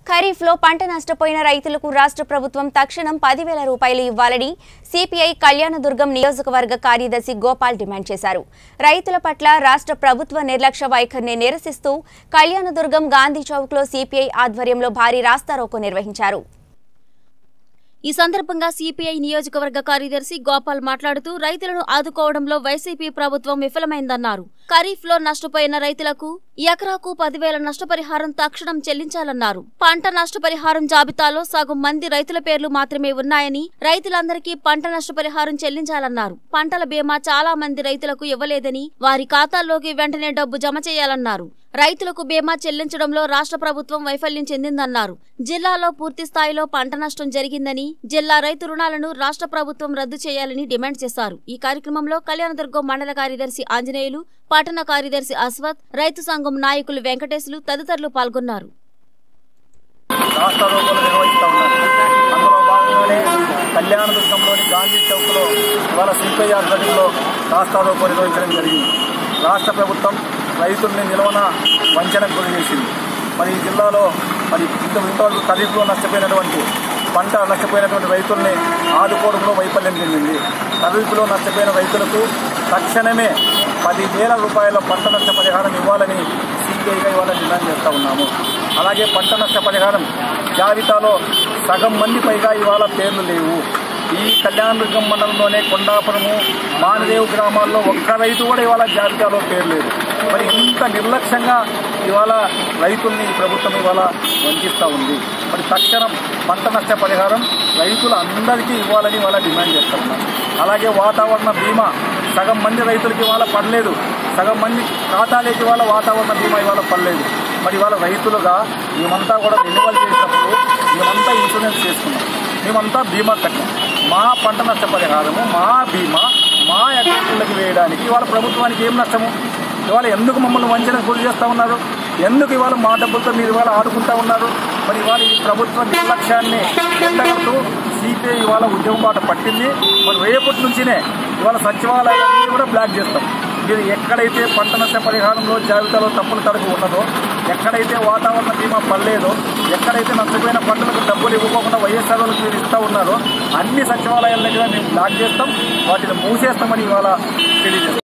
ఖరీఫ్లో పంట నష్టపోయిన రైతులకు రాష్ట్ర ప్రభుత్వం తక్షణం పదివేల రూపాయలు ఇవ్వాలని సిపిఐ కళ్యాణదుర్గం నియోజకవర్గ కార్యదర్శి గోపాల్ డిమాండ్ చేశారు రైతుల పట్ల రాష్ట్ర ప్రభుత్వ నిర్లక్ష్య వైఖరిని నిరసిస్తూ కళ్యాణదుర్గం గాంధీ చౌక్లో సిపిఐ ఆధ్వర్యంలో భారీ రాస్తారోకో నిర్వహించారు ఈ సందర్భంగా సిపిఐ నియోజకవర్గ కార్యదర్శి గోపాల్ మాట్లాడుతూ రైతులను ఆదుకోవడంలో వైసీపీ ప్రభుత్వం విఫలమైందన్నారు ఖరీఫ్ లో నష్టపోయిన రైతులకు ఎకరాకు పదివేల నష్టపరిహారం తక్షణం చెల్లించాలన్నారు పంట నష్టపరిహారం జాబితాలో సగం మంది రైతుల పేర్లు మాత్రమే ఉన్నాయని రైతులందరికీ పంట నష్టపరిహారం చెల్లించాలన్నారు పంటల బీమా చాలా మంది రైతులకు ఇవ్వలేదని వారి ఖాతాల్లోకి వెంటనే డబ్బు జమ చేయాలన్నారు రైతులకు బీమా చెల్లించడంలో రాష్ట్ర ప్రభుత్వం వైఫల్యం చెందిందన్నారు జిల్లాలో పూర్తి స్థాయిలో పంట నష్టం జరిగిందని జిల్లా రైతు రుణాలను రాష్ట్ర ప్రభుత్వం రద్దు చేయాలని డిమాండ్ చేశారు ఈ కార్యక్రమంలో కళ్యాణదుర్గం మండల కార్యదర్శి ఆంజనేయులు పట్టణ కార్యదర్శి అశ్వత్ రైతు సంఘం నాయకులు వెంకటేశ్లు తదితరులు పాల్గొన్నారు రాష్ట్ర రూపంలో నిర్వహిస్తూ ఉన్నారు అందులో భాగంగానే కళ్యాణదుర్గంలోని గాంధీ చౌక్లో ఇవాళ సిపిఐ ఆధ్వర్యంలో రాష్ట్ర రూపం నిర్వహించడం జరిగింది రాష్ట్ర ప్రభుత్వం రైతుల్ని నిలవన వంచనకు గురి చేసింది మరి ఈ జిల్లాలో మరి ఇంత ఇంతవరకు ఖరీఫ్లో నష్టపోయినటువంటి పంట నష్టపోయినటువంటి రైతుల్ని ఆదుకోవడంలో వైఫల్యం చెందింది ఖరీఫ్లో నష్టపోయిన రైతులకు తక్షణమే పదివేల రూపాయల పంట నష్ట పరిహారం ఇవ్వాలని సిపిఐగా ఇవాళ డిమాండ్ చేస్తూ ఉన్నాము అలాగే పంట నష్ట పరిహారం జాబితాలో సగం మంది పైగా ఇవాళ పేర్లు లేవు ఈ కళ్యాణదుర్గం మండలంలోనే కొండాపురము మానదేవు గ్రామాల్లో ఒక్క రైతు కూడా ఇవాళ జాబితాలో పేరు లేదు మరి ఇంత నిర్లక్ష్యంగా ఇవాళ రైతుల్ని ఈ ప్రభుత్వం ఇవాళ వంచిస్తూ ఉంది మరి తక్షణం పంట నష్ట పరిహారం రైతుల అందరికీ ఇవ్వాలని ఇవాళ డిమాండ్ చేస్తూ ఉన్నారు అలాగే వాతావరణ బీమా సగం మంది రైతులకి ఇవాళ పడలేదు సగం మంది ఖాతాలేకి ఇవాళ వాతావరణ బీమా ఇవాళ పడలేదు మరి ఇవాళ రైతులుగా మేమంతా కూడా రెన్యువల్ చేసినప్పుడు మేమంతా ఇన్సూరెన్స్ చేసుకున్నాం మేమంతా బీమా కట్టాం మా పంట నష్ట పరిహారము మా బీమా మా అకౌంట్లకు వేయడానికి ఇవాళ ప్రభుత్వానికి ఏం నష్టము ఇవాళ ఎందుకు మమ్మల్ని వంచన గురి చేస్తూ ఉన్నారు ఎందుకు ఇవాళ మా డబ్బులతో మీరు ఇవాళ ఆడుకుంటా ఉన్నారు మరి ఇవాళ ఈ ప్రభుత్వ నిర్లక్ష్యాన్ని ఎండగడుతూ సిపిఐ ఇవాళ ఉద్యమం బాట పట్టింది మరి రేపటి నుంచినే ఇవాళ సచివాలయాన్ని కూడా బ్లాక్ చేస్తాం మీరు ఎక్కడైతే పంట నష్ట పరిహారంలో జాబితాలో తప్పుల తడుపు ఉన్నదో ఎక్కడైతే వాతావరణ బీమా పడలేదో ఎక్కడైతే నష్టపోయిన పంటలకు డబ్బులు ఇవ్వకుండా వైఎస్ఆర్ వాళ్ళకి మీరు ఇస్తూ ఉన్నారో అన్ని సచివాలయాల దగ్గర మేము బ్లాక్ చేస్తాం వాటిని మూసేస్తామని ఇవాళ తెలియజేస్తాం